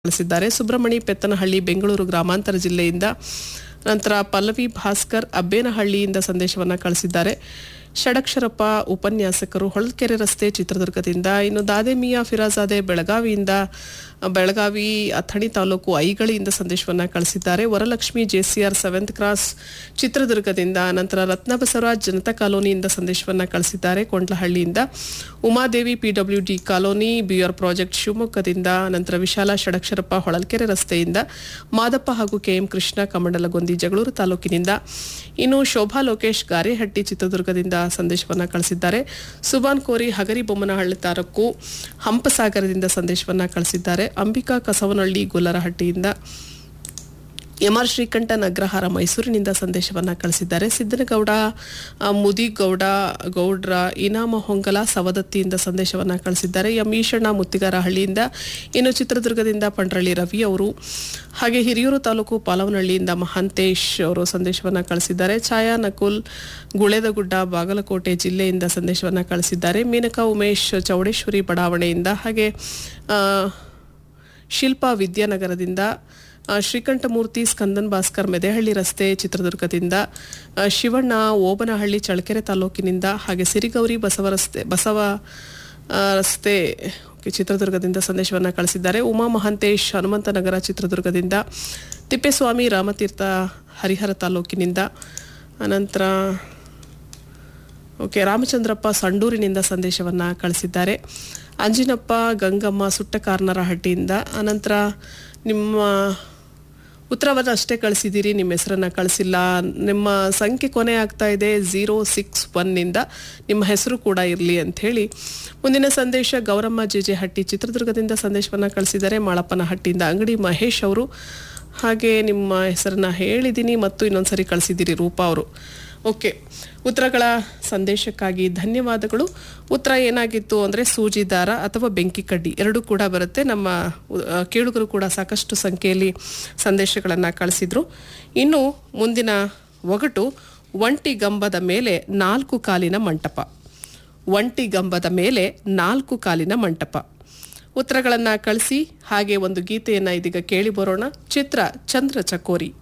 ಕಳಿಸಿದ್ದಾರೆ ಸುಬ್ರಹ್ಮಣಿ ಪೆತ್ತನಹಳ್ಳಿ ಬೆಂಗಳೂರು ಗ್ರಾಮಾಂತರ ಜಿಲ್ಲೆಯಿಂದ ನಂತರ ಪಲ್ಲವಿ ಭಾಸ್ಕರ್ ಅಬ್ಬೇನಹಳ್ಳಿಯಿಂದ ಸಂದೇಶವನ್ನ ಕಳಿಸಿದ್ದಾರೆ ಷಡಕ್ಷರಪ್ಪ ಉಪನ್ಯಾಸಕರು ಹೊಳಲ್ಕೆರೆ ರಸ್ತೆ ಚಿತ್ರದುರ್ಗದಿಂದ ಇನ್ನು ದಾದೇಮಿಯಾ ಫಿರಾಜಾದೆ ಬೆಳಗಾವಿಯಿಂದ ಬೆಳಗಾವಿ ಅಥಣಿ ತಾಲೂಕು ಐಗಳಿಯಿಂದ ಸಂದೇಶವನ್ನ ಕಳಿಸಿದ್ದಾರೆ ವರಲಕ್ಷ್ಮಿ ಜೆಸಿಆರ್ ಸೆವೆಂತ್ ಕ್ರಾಸ್ ಚಿತ್ರದುರ್ಗದಿಂದ ನಂತರ ರತ್ನ ಬಸವರಾಜ್ ಜನತಾ ಕಾಲೋನಿಯಿಂದ ಸಂದೇಶವನ್ನ ಕಳಿಸಿದ್ದಾರೆ ಕೊಂಡ್ಲಹಳ್ಳಿಯಿಂದ Umadevi PW D colony BR project ಶಿವಮೊಗ್ಗದಿಂದ ನಂತರ ವಿಶಾಲ ಷಡಕ್ಷರಪ್ಪ ಹೊಳಲ್ಕೆರೆ ರಸ್ತೆಯಿಂದ ಮಾದಪ್ಪ ಹಾಗೂ ಕೆಎಂ ಕೃಷ್ಣ ಕಮಂಡಲಗೊಂದಿ ಜಗಳೂರು ತಾಲೂಕಿನಿಂದ ಇನ್ನು ಶೋಭಾ ಲೋಕೇಶ್ ಗಾರೆಹಟ್ಟಿ ಚಿತ್ರದುರ್ಗದಿಂದ ಸಂದೇಶವನ್ನ ಕಳಿಸಿದ್ದಾರೆ ಸುಬಾನ್ ಕೋರಿ ಹಗರಿಬೊಮ್ಮನಹಳ್ಳಿ ತಾಲೂಕು ಹಂಪಸಾಗರದಿಂದ ಸಂದೇಶವನ್ನ ಕಳಿಸಿದ್ದಾರೆ ಅಂಬಿಕಾ ಕಸವನಹಳ್ಳಿ ಗೊಲ್ಲರಹಟ್ಟಿಯಿಂದ ಎಂಆರ್ ಶ್ರೀಕಂಠ ನಗ್ರಹಾರ ಮೈಸೂರಿನಿಂದ ಸಂದೇಶವನ್ನ ಕಳಿಸಿದ್ದಾರೆ ಸಿದ್ದನಗೌಡ ಆ, ಮುದಿಗೌಡ ಗೌಡ್ರ ಇನಾಮ ಹೊಂಗಲ ಸವದತ್ತಿಯಿಂದ ಸಂದೇಶವನ್ನ ಕಳಿಸಿದ್ದಾರೆ ಎಂ ಈಶಣ್ಣ ಮುತ್ತಿಗಾರಹಳ್ಳಿಯಿಂದ ಇನ್ನು ಚಿತ್ರದುರ್ಗದಿಂದ ಪಂಡ್ರಳ್ಳಿ ರವಿ ಅವರು ಹಾಗೆ ಹಿರಿಯೂರು ತಾಲೂಕು ಪಾಲವನಹಳ್ಳಿಯಿಂದ ಮಹಾಂತೇಶ್ ಅವರು ಸಂದೇಶವನ್ನ ಕಳಿಸಿದ್ದಾರೆ ಛಾಯಾ ನಕುಲ್ ಗುಳೇದಗುಡ್ಡ ಬಾಗಲಕೋಟೆ ಜಿಲ್ಲೆಯಿಂದ ಸಂದೇಶವನ್ನ ಕಳಿಸಿದ್ದಾರೆ ಮೀನಕಾ ಉಮೇಶ್ ಚೌಡೇಶ್ವರಿ ಬಡಾವಣೆಯಿಂದ ಹಾಗೆ ಆ, ಶಿಲ್ಪಾ ವಿದ್ಯಾನಗರದಿಂದ ಆ, ಶ್ರೀಕಂಠಮೂರ್ತಿ ಸ್ಕಂದನ್ ಭಾಸ್ಕರ್ ಮೆದೆಹಳ್ಳಿ ರಸ್ತೆ ಚಿತ್ರದುರ್ಗದಿಂದ ಆ, ಶಿವಣ್ಣ ಓಬನಹಳ್ಳಿ ಚಳ್ಳಕೆರೆ ತಾಲೂಕಿನಿಂದ ಹಾಗೆ ಸಿರಿಗೌರಿ ಬಸವ ರಸ್ತೆ ಬಸವ ಆ, ರಸ್ತೆ ಓಕೆ, ಚಿತ್ರದುರ್ಗದಿಂದ ಸಂದೇಶವನ್ನ ಕಳಿಸಿದ್ದಾರೆ ಉಮಾ ಮಹಾಂತೇಶ್ ಹನುಮಂತನಗರ ಚಿತ್ರದುರ್ಗದಿಂದ ತಿಪ್ಪೇಸ್ವಾಮಿ ರಾಮತೀರ್ಥ ಹರಿಹರ ತಾಲೂಕಿನಿಂದ ಅನಂತರ ಓಕೆ ರಾಮಚಂದ್ರಪ್ಪ ಸಂಡೂರಿನಿಂದ ಸಂದೇಶವನ್ನ ಕಳಿಸಿದ್ದಾರೆ ಅಂಜಿನಪ್ಪ ಗಂಗಮ್ಮ ಸುಟ್ಟಕಾರ್ನರಹಟ್ಟಿಯಿಂದ ಅನಂತರ ನಿಮ್ಮ ಉತ್ತರವನ್ನು ಅಷ್ಟೇ ಕಳಿಸಿದ್ದೀರಿ ನಿಮ್ಮ ಹೆಸರನ್ನ ಕಳಿಸಿಲ್ಲ ನಿಮ್ಮ ಸಂಖ್ಯೆ ಕೊನೆ ಆಗ್ತಾ ಇದೆ ಝೀರೋ ಸಿಕ್ಸ್ ಒನ್ನಿಂದ ನಿಮ್ಮ ಹೆಸರು ಕೂಡ ಇರಲಿ ಅಂತ ಹೇಳಿ ಮುಂದಿನ ಸಂದೇಶ ಗೌರಮ್ಮ ಜೆ ಜೆ ಹಟ್ಟಿ ಚಿತ್ರದುರ್ಗದಿಂದ ಸಂದೇಶವನ್ನ ಕಳಿಸಿದ್ದಾರೆ ಮಾಳಪ್ಪನ ಹಟ್ಟಿಯಿಂದ ಅಂಗಡಿ ಮಹೇಶ್ ಅವರು ಹಾಗೆ ನಿಮ್ಮ ಹೆಸರನ್ನ ಹೇಳಿದ್ದೀನಿ ಮತ್ತು ಇನ್ನೊಂದ್ಸರಿ ಕಳಿಸಿದ್ದೀರಿ ರೂಪಾ ಅವರು ಓಕೆ ಉತ್ತರಗಳ ಸಂದೇಶಕ್ಕಾಗಿ ಧನ್ಯವಾದಗಳು ಉತ್ತರ ಏನಾಗಿತ್ತು ಅಂದರೆ ಸೂಜಿ ದಾರ ಅಥವಾ ಬೆಂಕಿ ಕಡ್ಡಿ ಎರಡೂ ಕೂಡ ಬರುತ್ತೆ ನಮ್ಮ ಆ, ಕೇಳುಗರು ಕೂಡ ಸಾಕಷ್ಟು ಸಂಖ್ಯೆಯಲ್ಲಿ ಸಂದೇಶಗಳನ್ನು ಕಳಿಸಿದ್ರು ಇನ್ನು ಮುಂದಿನ ಒಗಟು ಒಂಟಿ ಗಂಬದ ಮೇಲೆ ನಾಲ್ಕು ಕಾಲಿನ ಮಂಟಪ ಒಂಟಿ ಗಂಬದ ಮೇಲೆ ನಾಲ್ಕು ಕಾಲಿನ ಮಂಟಪ ಉತ್ತರಗಳನ್ನು ಕಳಿಸಿ ಹಾಗೆ ಒಂದು ಗೀತೆಯನ್ನು ಇದೀಗ ಕೇಳಿ ಬರೋಣ ಚಿತ್ರ ಚಂದ್ರ ಚಕೋರಿ